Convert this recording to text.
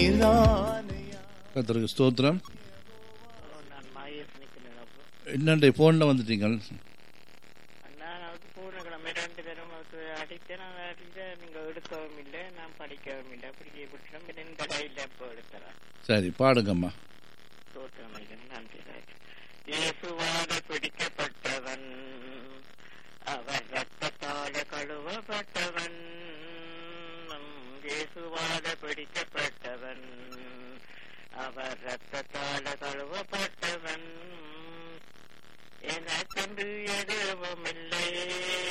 கத்தருக்கு ஸ்தோத்திரம் நான் மாயஸ் நிற்கிறேன் அப்போ என்னண்டே ஃபோனில் வந்துட்டீங்க நான் அதுக்கு போன கிழமை ரெண்டு தரம் அதுக்கு அடித்தேன் நான் அடித்தேன் நீங்கள் எடுக்கவும் இல்லை நான் படிக்கவும் இல்லை அப்படி விட்டுறோம் பின்ன இந்த கையில் இப்போ எடுத்துறேன் சரி பாடுங்கம்மா தோற்றமைகள் நன்றி ராஜ். இயேசுவால பிடிக்கப்பட்டவன் அவர் ரத்தத்தால கழுவப்பட்டவன் இயேசுவால பிடிக்கப்பட்டவன் அவர் ரத்தத்தால கழுவப்பட்டவன் எனக்கென்று எதுவும் இல்லை